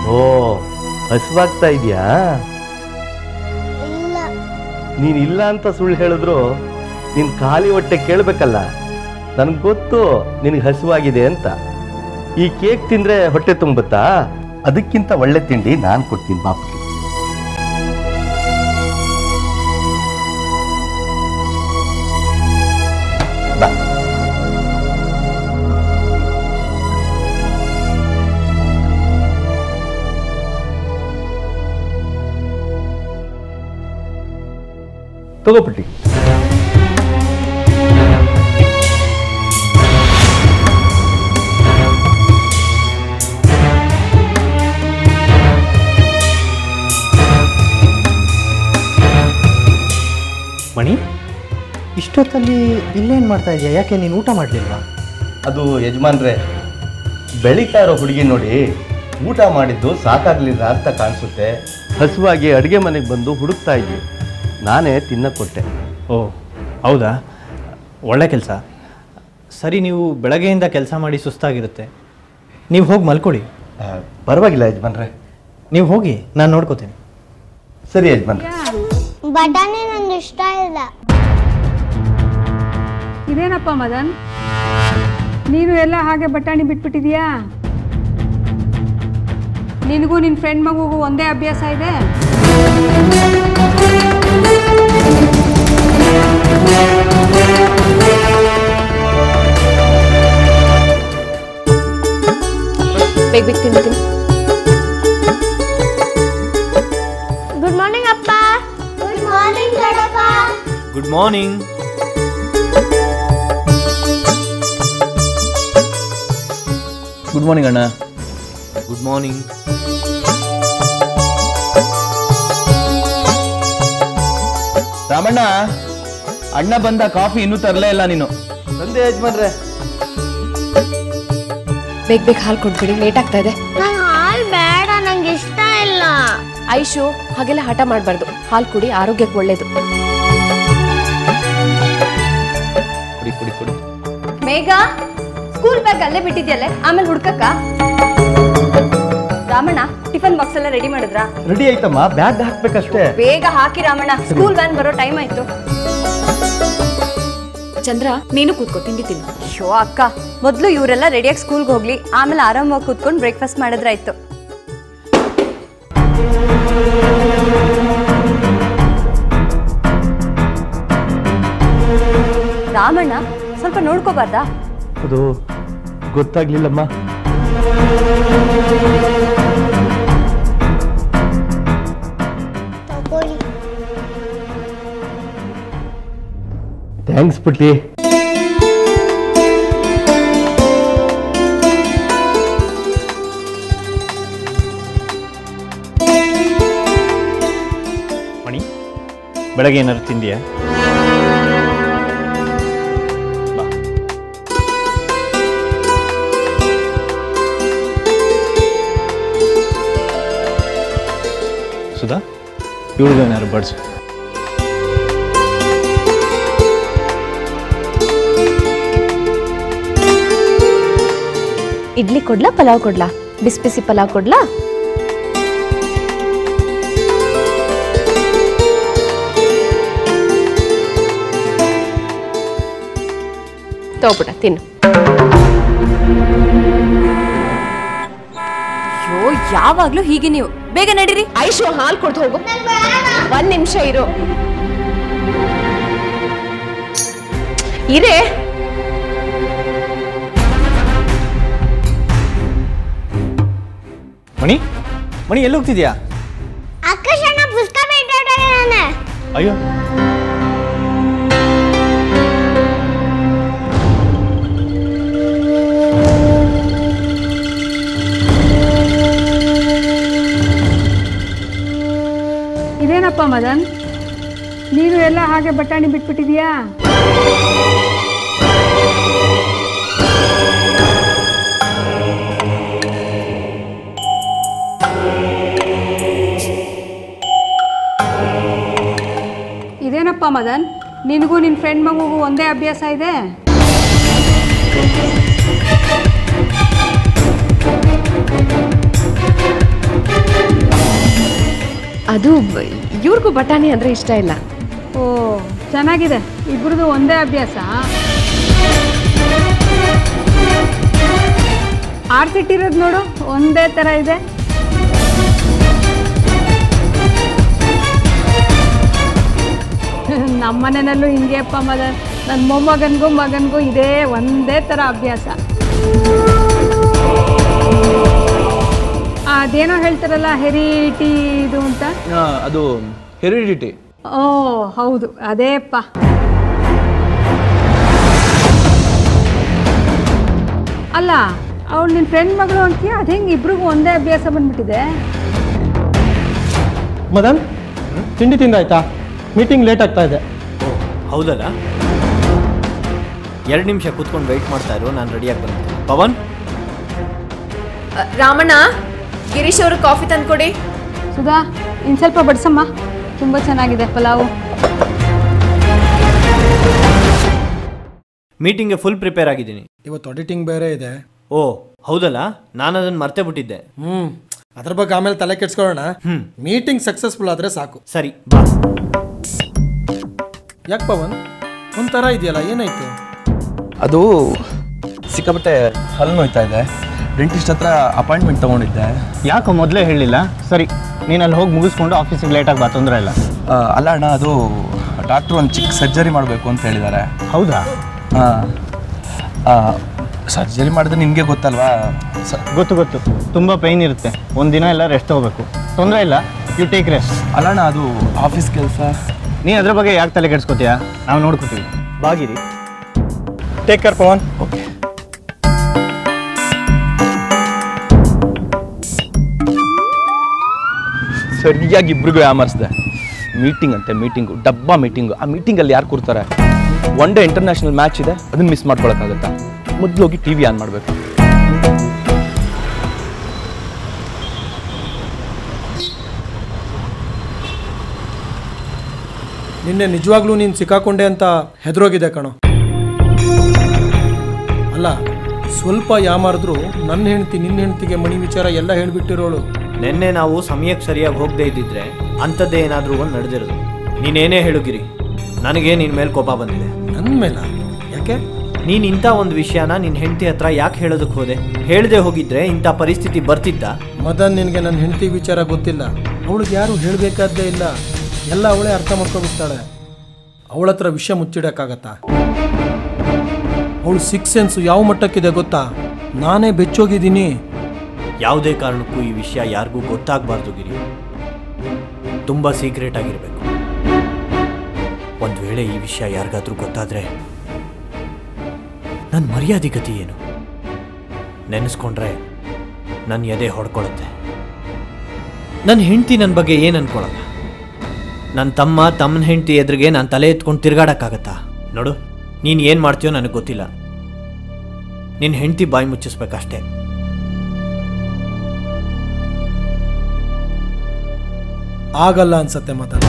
ಓ ಹಸಿವಾಗ್ತಾ ಇದೆಯಾ ಇಲ್ಲ ನೀನ್ ಇಲ್ಲ ಅಂತ ಸುಳ್ಳು ಹೇಳಿದ್ರು ನೀನ್ ಖಾಲಿ ಹೊಟ್ಟೆ ಕೇಳಬೇಕಲ್ಲ ನನಗೆ ಗೊತ್ತು ನಿನಗೆ ಹಸಿವಾಗಿದೆ ಅಂತ ಈ ಕೇಕ್ ತಿಂದ್ರೆ ಹೊಟ್ಟೆ ತುಂಬುತ್ತಾ ಅದಕ್ಕಿಂತ ಒಳ್ಳೆ ತಿಂಡಿ ನಾನು ಕೊಡ್ತೀನಿ ಬಾಪುಗೆ ಬಾ ತಗೋಪಟ್ಟಿ ಮಣಿ ಇಷ್ಟೊತ್ತಲ್ಲಿ ಇಲ್ಲೇನು ಮಾಡ್ತಾ ಇದೆಯಾ ಯಾಕೆ ನೀನು ಊಟ ಮಾಡಲಿಲ್ವಾ ಅದು ಯಜಮಾನ್ರೆ ಬೆಳೀತಾ ಇರೋ ಹುಡುಗಿ ನೋಡಿ ಊಟ ಮಾಡಿದ್ದು ಸಾಕಾಗ್ಲಿಲ್ಲ ಅಂತ ಕಾಣಿಸುತ್ತೆ ಹಸುವಾಗಿ ಅಡುಗೆ ಮನೆಗೆ ಬಂದು ಹುಡುಕ್ತಾ ಇದ್ವಿ ನಾನೇ ತಿನ್ನಕ್ಕೆ ಕೊಟ್ಟೆ ಓ ಹೌದಾ ಒಳ್ಳೆ ಕೆಲಸ ಸರಿ ನೀವು ಬೆಳಗ್ಗೆಯಿಂದ ಕೆಲಸ ಮಾಡಿ ಸುಸ್ತಾಗಿರುತ್ತೆ ನೀವು ಹೋಗಿ ಮಲ್ಕೊಳ್ಳಿ ಆ, ಪರವಾಗಿಲ್ಲ ಯಜಮಾನ್ರೆ ನೀವು ಹೋಗಿ ನಾನು ನೋಡ್ಕೋತೀನಿ ಸರಿ ಯಜಮಾನ್ರೆ ಬಟಾಣಿ ನಂಗೆ ಇಷ್ಟ ಇಲ್ಲ ಇದೇನಪ್ಪ ಮದನ್ ನೀನು ಎಲ್ಲ ಹಾಗೆ ಬಟಾಣಿ ಬಿಟ್ಬಿಟ್ಟಿದ್ಯಾ ನಿನಗೂ ನಿನ್ನ ಫ್ರೆಂಡ್ ಮಗುಗೂ ಒಂದೇ ಅಭ್ಯಾಸ ಇದೆ ಬೇಗ ಬೇಗ ತಿಂತೀನಿ ಗುಡ್ ಮಾರ್ನಿಂಗ್ ಅಪ್ಪ ಗುಡ್ ಮಾರ್ನಿಂಗ್ ದೊಡ್ಡಪ್ಪ ಗುಡ್ ಮಾರ್ನಿಂಗ್ ಗುಡ್ ಮಾರ್ನಿಂಗ್ ಅಣ್ಣ ಗುಡ್ ಮಾರ್ನಿಂಗ್ ರಾಮಣ್ಣ ಅಣ್ಣ ಬಂದ ಕಾಫಿ ಇನ್ನೂ ತರಲೇ ಇಲ್ಲ ನೀನು ತಂದೆ ಯಜಮಾನ್ರೆ ಬೇಗ ಬೇಗ ಹಾಲು ಕೊಟ್ಬಿಡಿ ಲೇಟ್ ಆಗ್ತಾ ಇದೆ ನಂಗೆ ಹಾಲು ಬೇಡ ನಂಗೆ ಇಷ್ಟ ಇಲ್ಲ ಐಶು ಹಾಗೆಲ್ಲ ಹಠ ಮಾಡಬಾರ್ದು ಹಾಲು ಕುಡಿ ಆರೋಗ್ಯಕ್ಕೆ ಒಳ್ಳೇದು ಕುಡಿ ಕುಡಿ ಕುಡಿ ಮೇಘ ಸ್ಕೂಲ್ ಬ್ಯಾಗ್ ಅಲ್ಲೇ ಬಿಟ್ಟಿದ್ಯಲ್ಲೇ ಆಮೇಲೆ ಹುಡ್ಕಕ್ಕ ರಾಮಣ್ಣ ಟಿಫನ್ ಬಾಕ್ಸ್ ಎಲ್ಲ ರೆಡಿ ಮಾಡಿದ್ರಾ ರೆಡಿ ಆಯ್ತಮ್ಮ ಬ್ಯಾಗ್ ಹಾಕ್ಬೇಕಷ್ಟೇ ಬೇಗ ಹಾಕಿ ರಾಮಣ್ಣ ಸ್ಕೂಲ್ ವ್ಯಾನ್ ಬರೋ ಟೈಮ್ ಆಯ್ತು ಚಂದ್ರ ನೀನು ಕೂತ್ಕೋ ತಿಂಡಿ ತಿನ್ನು ಶೋ ಅಕ್ಕ ಮೊದಲು ಇವರೆಲ್ಲ ರೆಡಿಯಾಗಿ ಸ್ಕೂಲ್ಗೆ ಹೋಗ್ಲಿ ಆಮೇಲೆ ಆರಾಮಾಗಿ ಕೂತ್ಕೊಂಡು ಬ್ರೇಕ್ಫಾಸ್ಟ್ ಮಾಡಿದ್ರಾಯ್ತು ರಾಮಣ್ಣ ಸ್ವಲ್ಪ ನೋಡ್ಕೋಬಾರ್ದಾ ಅದು ಗೊತ್ತಾಗ್ಲಿಲ್ಲಮ್ಮ ತಗೊಳ್ಳಿ ಥ್ಯಾಂಕ್ಸ್ ಪುಟ್ಟಿ ಮಣಿ ಬೆಳಗ್ಗೆ ಏನಾದ್ರು ತಿಂದಿಯಾ ಬಾ. ಸುಧಾ ಇವಳಿಗೆ ಏನಾದ್ರು ಬಡ್ಸು ಇಡ್ಲಿ ಕೊಡ್ಲಾ ಪಲಾವ್ ಕೊಡ್ಲಾ ಬಿಸಿ ಬಿಸಿ ಪಲಾವ್ ಕೊಡ್ಲಾ ತಗೋಬಿಡ ತಿನ್ನು ಅಯ್ಯೋ ಯಾವಾಗ್ಲೂ ಹೀಗೆ ನೀವು ಬೇಗ ನಡೀರಿ ಐಶು ಹಾಲು ಕೊಡ್ದು ಹೋಗು ಒಂದ್ ನಿಮಿಷ ಇರು ಇರೇ ಮಣಿ ಮಣಿ ಎಲ್ಲಿ ಹೋಗ್ತಿದ್ಯಾ ಆಕಾಶಣ್ಣ ಪುಸ್ತಕ ಬಿಟ್ಟಿದ್ದಾನೆ ಅಯ್ಯೋ ಇದೇನಪ್ಪ ಮದನ್ ನೀನು ಎಲ್ಲ ಹಾಗೆ ಬಟಾಣಿ ಬಿಟ್ಬಿಟ್ಟಿದ್ಯಾ ಇದೇನಪ್ಪ ಮದನ್ ನಿನಗೂ ನಿನ್ನ ಫ್ರೆಂಡ್ ಮಗುಗೂ ಒಂದೇ ಅಭ್ಯಾಸ ಇದೆ ಅದು ಇವ್ರಿಗೂ ಬಟಾಣಿ ಅಂದರೆ ಇಷ್ಟ ಇಲ್ಲ ಓ ಚೆನ್ನಾಗಿದೆ ಇಬ್ರದ್ದು ಒಂದೇ ಅಭ್ಯಾಸ ಆರ್ಸಿಟ್ಟಿರೋದು ನೋಡು ಒಂದೇ ಥರ ಇದೆ ನಮ್ಮ ಮನೆಯಲ್ಲೂ ಹಿಂಗೆಪ್ಪ ಮದ ನನ್ನ ಮೊಮ್ಮಗನಿಗೂ ಮಗನಿಗೂ ಇದೇ ಒಂದೇ ಥರ ಅಭ್ಯಾಸ ಅದೇನೋ ಹೇಳ್ತಾರಲ್ಲ ಹೆರಿಟಿ ಇದು ಅಂತ ಅದು ಹೆರಿಡಿಟಿ ಓ ಹೌದು ಅದೇಪ್ಪ ಅಲ್ಲ ಅವಳು ನಿನ್ನ ಫ್ರೆಂಡ್ ಮಗಳು ಅಂತೀಯ ಅದು ಹೆಂಗೆ ಇಬ್ರಿಗೂ ಒಂದೇ ಅಭ್ಯಾಸ ಬಂದ್ಬಿಟ್ಟಿದೆ ಮದನ್ ತಿಂಡಿ ತಿಂದಾಯ್ತಾ ಮೀಟಿಂಗ್ ಲೇಟ್ ಆಗ್ತಾ ಇದೆ ಹೌದಲ್ಲ ಎರಡು ನಿಮಿಷ ಕೂತ್ಕೊಂಡು ವೆಯ್ಟ್ ಮಾಡ್ತಾ ಇರು ನಾನು ರೆಡಿಯಾಗಿ ಬಂದೆ ಪವನ್ ಅ, ರಾಮಣ್ಣ ಗಿರೀಶ್ ಅವರು ಕಾಫಿ ತಂದ್ಕೊಡಿ ಸುಧಾ ಇನ್ನು ಸ್ವಲ್ಪ ಬಡಿಸಮ್ಮ ತುಂಬ ಚೆನ್ನಾಗಿದೆ ಪಲಾವು ಮೀಟಿಂಗ್ಗೆ ಫುಲ್ ಪ್ರಿಪೇರ್ ಆಗಿದ್ದೀನಿ ಇವತ್ತು ಆಡಿಟಿಂಗ್ ಬೇರೆ ಇದೆ ಓ ಹೌದಲ್ಲ ನಾನು ಅದನ್ನು ಮರ್ತೇ ಬಿಟ್ಟಿದ್ದೆ ಹ್ಮ್ ಅದ್ರ ಬಗ್ಗೆ ಆಮೇಲೆ ತಲೆ ಕೆಡ್ಸ್ಕೊಳ್ಳೋಣ ಮೀಟಿಂಗ್ ಸಕ್ಸಸ್ಫುಲ್ ಆದ್ರೆ ಸಾಕು ಸರಿ ಬಾ ಯಾಕೆ ಪವನ್ ಒಂಥರ ಇದೆಯಲ್ಲ ಏನಾಯ್ತು ಅದು ಸಿಕ್ಕಾಪಟ್ಟೆ ಹಲ್ಲು ನೋಯ್ತಾ ಇದೆ ಡೆಂಟಿಸ್ಟ್ ಹತ್ರ ಅಪಾಯಿಂಟ್ಮೆಂಟ್ ತೊಗೊಂಡಿದ್ದೆ ಯಾಕೋ ಮೊದಲೇ ಹೇಳಿಲ್ಲ ಸರಿ ನೀನು ಅಲ್ಲಿ ಹೋಗಿ ಮುಗಿಸ್ಕೊಂಡು ಆಫೀಸಿಗೆ ಲೇಟಾಗಿ ಬಾ ತೊಂದರೆ ಇಲ್ಲ ಆ, ಅಲ್ಲ ಅಣ್ಣ ಅದು ಡಾಕ್ಟ್ರು ಒಂದು ಚಿಕ್ಕ ಸರ್ಜರಿ ಮಾಡಬೇಕು ಅಂತ ಹೇಳಿದ್ದಾರೆ ಹೌದಾ ಸರ್ಜರಿ ಮಾಡಿದ್ರೆ ನಿಮಗೆ ಗೊತ್ತಲ್ವಾ ಸ ಗೊತ್ತು ಗೊತ್ತು ತುಂಬ ಪೈನ್ ಇರುತ್ತೆ ಒಂದು ದಿನ ಎಲ್ಲ ರೆಸ್ಟ್ ತಗೋಬೇಕು ತೊಂದರೆ ಇಲ್ಲ ಯು ಟೇಕ್ ರೆಸ್ಟ್ ಅಲ್ಲಣ್ಣ ಅದು ಆಫೀಸ್ ಕೆಲಸ ನೀ ಅದ್ರ ಬಗ್ಗೆ ಯಾಕೆ ತಲೆ ಕೆಡ್ಸ್ಕೊತೀಯಾ ನಾವು ನೋಡ್ಕೋತೀವಿ ಬಾಗಿರಿ ಟೇಕ್ ಕೇರ್ ಪವನ್ ಓಕೆ ಸರಿಯಾಗಿ ಇಬ್ರಿಗೂ ಯಾಮರ್ಸ್ದೆ ಮೀಟಿಂಗ್ ಅಂತೆ ಮೀಟಿಂಗು ಡಬ್ಬಾ ಮೀಟಿಂಗು ಆ ಮೀಟಿಂಗಲ್ಲಿ ಯಾರು ಕೂರ್ತಾರೆ ಒನ್ ಡೇ ಇಂಟರ್ನ್ಯಾಷನಲ್ ಮ್ಯಾಚ್ ಇದೆ ಅದನ್ನ ಮಿಸ್ ಮಾಡ್ಕೊಳಕ್ಕಾಗತ್ತಾ ಮೊದಲು ಹೋಗಿ ಟಿ ವಿ ಆನ್ ಮಾಡಬೇಕು ನಿನ್ನೆ ನಿಜವಾಗ್ಲೂ ನೀನು ಸಿಕ್ಕಾಕೊಂಡೆ ಅಂತ ಹೆದರೋಗಿದೆ ಕಣೋ ಅಲ್ಲ ಸ್ವಲ್ಪ ಯಾಮಾರಿದ್ರು ನನ್ನ ಹೆಂಡತಿ ನಿನ್ನ ಹೆಂಡತಿಗೆ ಮಣಿ ವಿಚಾರ ಎಲ್ಲ ಹೇಳ್ಬಿಟ್ಟಿರೋಳು ನಿನ್ನೆ ನಾವು ಸಮಯಕ್ಕೆ ಸರಿಯಾಗಿ ಹೋಗದೆ ಇದ್ದಿದ್ರೆ ಅಂಥದ್ದೇ ಏನಾದರೂ ಒಂದು ನಡೆದಿರೋದು ನೀನೇನೇ ಹೇಳುಗಿರಿ ನನಗೆ ನಿನ್ನ ಮೇಲೆ ಕೋಪ ಬಂದಿದೆ ನನ್ನ ಮೇಲ ಯಾಕೆ ನೀನು ಇಂಥ ಒಂದು ವಿಷಯನ ನಿನ್ನ ಹೆಂಡತಿ ಹತ್ರ ಯಾಕೆ ಹೇಳೋದಕ್ಕೆ ಹೋದೆ ಹೇಳದೆ ಹೋಗಿದ್ರೆ ಇಂಥ ಪರಿಸ್ಥಿತಿ ಬರ್ತಿದ್ದ ಮದನ್ ನಿನಗೆ ನನ್ನ ಹೆಂಡತಿ ವಿಚಾರ ಗೊತ್ತಿಲ್ಲ ಅವಳಿಗೆ ಯಾರು ಹೇಳಬೇಕಾದ್ದೇ ಇಲ್ಲ ಎಲ್ಲ ಅವಳೇ ಅರ್ಥ ಮಾಡ್ಕೊಬಿಡ್ತಾಳೆ ಅವಳ ಹತ್ರ ವಿಷಯ ಮುಚ್ಚಿಡಕ್ಕಾಗತ್ತಾ ಅವಳು ಸಿಕ್ಸ್ ಸೆನ್ಸು ಯಾವ ಮಟ್ಟಕ್ಕಿದೆ ಗೊತ್ತಾ ನಾನೇ ಬೆಚ್ಚೋಗಿದ್ದೀನಿ ಯಾವುದೇ ಕಾರಣಕ್ಕೂ ಈ ವಿಷಯ ಯಾರಿಗೂ ಗೊತ್ತಾಗಬಾರ್ದು ಗಿರಿ ತುಂಬ ಸೀಕ್ರೆಟ್ ಆಗಿರಬೇಕು ಒಂದು ವೇಳೆ ಈ ವಿಷಯ ಯಾರಿಗಾದ್ರೂ ಗೊತ್ತಾದ್ರೆ ನನ್ನ ಮರ್ಯಾದೆ ಗತಿ ಏನು ನೆನೆಸ್ಕೊಂಡ್ರೆ ನನ್ನ ಎದೆ ಹೊಡ್ಕೊಳುತ್ತೆ ನನ್ನ ಹೆಂಡತಿ ನನ್ನ ಬಗ್ಗೆ ಏನು ಅನ್ಕೊಳಲ್ಲ ನನ್ನ ತಮ್ಮ ತಮ್ಮನ ಹೆಂಡತಿ ಎದುರಿಗೆ ನಾನು ತಲೆ ಎತ್ಕೊಂಡು ತಿರ್ಗಾಡಕ್ಕಾಗತ್ತಾ ನೋಡು ನೀನು ಏನು ಮಾಡ್ತೀಯೋ ನನಗೆ ಗೊತ್ತಿಲ್ಲ ನಿನ್ನ ಹೆಂಡತಿ ಬಾಯಿ ಮುಚ್ಚಿಸ್ಬೇಕಷ್ಟೇ ಆಗಲ್ಲ ಅನ್ಸತ್ತೆ ಮದನ್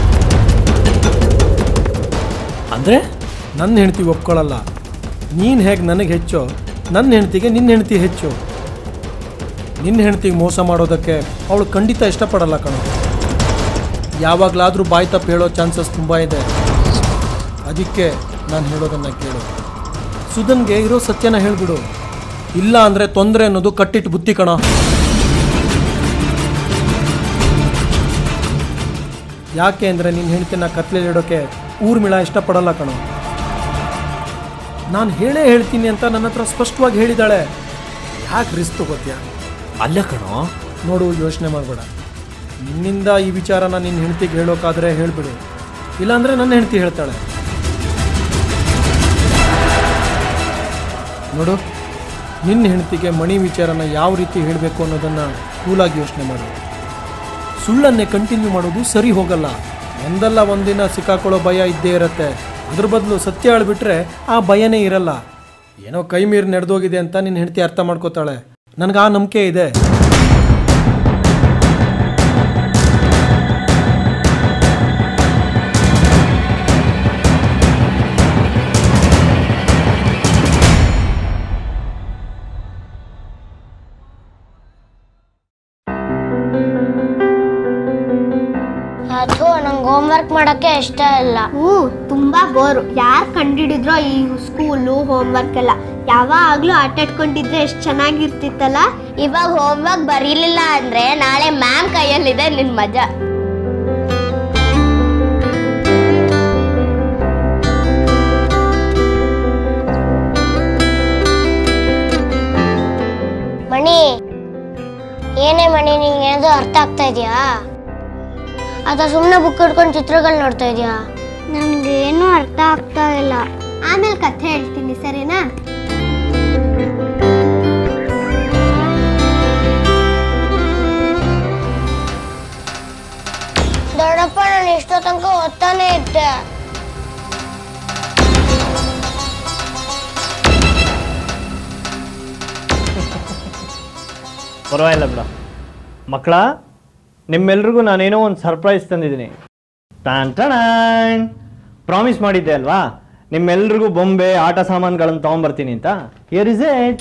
ಅಂದರೆ ನನ್ನ ಹೆಂಡತಿ ಒಪ್ಕೊಳ್ಳಲ್ಲ ನೀನು ಹೇಗೆ ನನಗೆ ಹೆಚ್ಚು ನನ್ನ ಹೆಂಡತಿಗೆ ನಿನ್ನ ಹೆಂಡತಿ ಹೆಚ್ಚು ನಿನ್ನ ಹೆಂಡತಿಗೆ ಮೋಸ ಮಾಡೋದಕ್ಕೆ ಅವಳು ಖಂಡಿತ ಇಷ್ಟಪಡಲ್ಲ ಕಣೋ ಯಾವಾಗಲಾದರೂ ಬಾಯಿ ತಪ್ಪು ಹೇಳೋ ಚಾನ್ಸಸ್ ತುಂಬ ಇದೆ ಅದಕ್ಕೆ ನಾನು ಹೇಳೋದನ್ನು ಕೇಳು ಸುಧನ್ಗೆ ಇರೋ ಸತ್ಯನ ಹೇಳ್ಬಿಡು ಇಲ್ಲ ಅಂದರೆ ತೊಂದರೆ ಅನ್ನೋದು ಕಟ್ಟಿಟ್ಟು ಬುತ್ತಿ ಕಣೋ ಯಾಕೆ ಅಂದರೆ ನಿನ್ನ ಹೆಂಡತಿನ ಕತ್ಲೆಲಿಡೋಕೆ ಊರ್ಮಿಳ ಇಷ್ಟಪಡಲ್ಲ ಕಣೋ ನಾನು ಹೇಳೇ ಹೇಳ್ತೀನಿ ಅಂತ ನನ್ನ ಹತ್ರ ಸ್ಪಷ್ಟವಾಗಿ ಹೇಳಿದಾಳೆ ಯಾಕೆ ರಿಸ್ಕ್ ತಗೋತ್ಯಾ ಅಲ್ಲ ಕಣೋ ನೋಡು ಯೋಚನೆ ಮಾಡಬೇಡ ನಿನ್ನಿಂದ ಈ ವಿಚಾರನ ನಿನ್ನ ಹೆಂಡತಿಗೆ ಹೇಳೋಕಾದ್ರೆ ಹೇಳ್ಬಿಡು ಇಲ್ಲಾಂದ್ರೆ ನನ್ನ ಹೆಂಡತಿ ಹೇಳ್ತಾಳೆ ನೋಡು ನಿನ್ನ ಹೆಂಡತಿಗೆ ಮಣಿ ವಿಚಾರನ ಯಾವ ರೀತಿ ಹೇಳಬೇಕು ಅನ್ನೋದನ್ನು ಕೂಲಾಗಿ ಯೋಚನೆ ಮಾಡು ಸುಳ್ಳನ್ನೇ ಕಂಟಿನ್ಯೂ ಮಾಡೋದು ಸರಿ ಹೋಗಲ್ಲ ಒಂದಲ್ಲ ಒಂದಿನ ಸಿಕ್ಕಾಕೊಳ್ಳೋ ಭಯ ಇದ್ದೇ ಇರತ್ತೆ ಅದ್ರ ಬದಲು ಸತ್ಯ ಹೇಳ್ಬಿಟ್ರೆ ಆ ಭಯನೇ ಇರಲ್ಲ ಏನೋ ಕೈ ಮೀರಿ ನಡೆದೋಗಿದೆ ಅಂತ ನಿನ್ನ ಹೆಂಡತಿ ಅರ್ಥ ಮಾಡ್ಕೋತಾಳೆ ನನಗೆ ಆ ನಂಬಿಕೆ ಇದೆ ಹೋಮ್ವರ್ಕ್ ಮಾಡಕ್ಕೆ ಇಷ್ಟ ಇಲ್ಲ ಹ್ಞೂ ತುಂಬಾ ಬೋರು ಯಾರು ಕಂಡಿಡಿದ್ರೋ ಈ ಸ್ಕೂಲು ಹೋಮ್ವರ್ಕ್ ಎಲ್ಲ ಯಾವಾಗ್ಲೂ ಆಟ ಆಡ್ಕೊಂಡಿದ್ರೆ ಎಷ್ಟು ಚೆನ್ನಾಗಿರ್ತಿತ್ತಲ್ಲ ಇವಾಗ ಹೋಮ್ವರ್ಕ್ ಬರೀಲಿಲ್ಲ ಅಂದ್ರೆ ನಾಳೆ ಮ್ಯಾಮ್ ಕೈಯಲ್ಲಿದೆ ನಿನ್ ಮಜಾ ಮಣಿ ಏನೇ ಮಣಿ ನಿಂಗೆ ಏನಾದ್ರು ಅರ್ಥ ಆಗ್ತಾ ಇದೆಯಾ ಅಥವಾ ಸುಮ್ಮನೆ ಬುಕ್ ಹಿಡ್ಕೊಂಡು ಚಿತ್ರಗಳು ನೋಡ್ತಾ ಇದೆಯಾ ನನಗೇನು ಅರ್ಥ ಆಗ್ತಾ ಇಲ್ಲ ಆಮೇಲೆ ಕಥೆ ಹೇಳ್ತೀನಿ ಸರಿನಾ ದೊಡ್ಡಪ್ಪ ನಾನು ಇಷ್ಟೋ ತನಕ ಓದ್ತಾನೆ ಇದ್ದೆ ಪರವಾಗಿಲ್ಲ ಬಿಡ ಮಕ್ಕಳ ನಿಮ್ಮೆಲ್ರಿಗೂ ನಾನೇನೋ ಒಂದು ಸರ್ಪ್ರೈಸ್ ತಂದಿದ್ದೀನಿ ಟಾನ್ ಟಣಾನ್ ಪ್ರಾಮಿಸ್ ಮಾಡಿದ್ದೆ ಅಲ್ವಾ ನಿಮ್ಮೆಲ್ರಿಗೂ ಬೊಂಬೆ ಆಟ ಸಾಮಾನುಗಳನ್ನು ತೊಗೊಂಬರ್ತೀನಿ ಅಂತ ಹಿಯರ್ ಇಸ್ ಇಟ್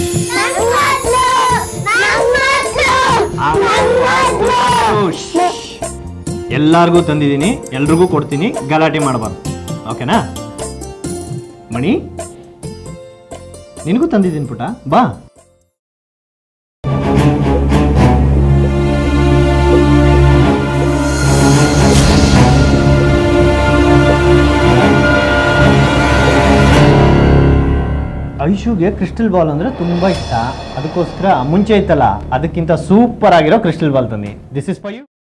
ಎಲ್ಲಾರ್ಗೂ ತಂದಿದ್ದೀನಿ ಎಲ್ರಿಗೂ ಕೊಡ್ತೀನಿ ಗಲಾಟೆ ಮಾಡಬಾರ್ದು ಓಕೆನಾ ಮಣಿ ನಿನಗೂ ತಂದಿದ್ದೀನಿ ಪುಟ ಬಾ ಐಶುಗೆ ಕ್ರಿಸ್ಟಲ್ ಬಾಲ್ ಅಂದ್ರೆ ತುಂಬಾ ಇಷ್ಟ ಅದಕ್ಕೋಸ್ಕರ ಮುಂಚೆ ಇತ್ತಲ್ಲ ಅದಕ್ಕಿಂತ ಸೂಪರ್ ಆಗಿರೋ ಕ್ರಿಸ್ಟಲ್ ಬಾಲ್ ತಂದಿ ದಿಸ್ ಇಸ್ ಫಾರ್ ಯು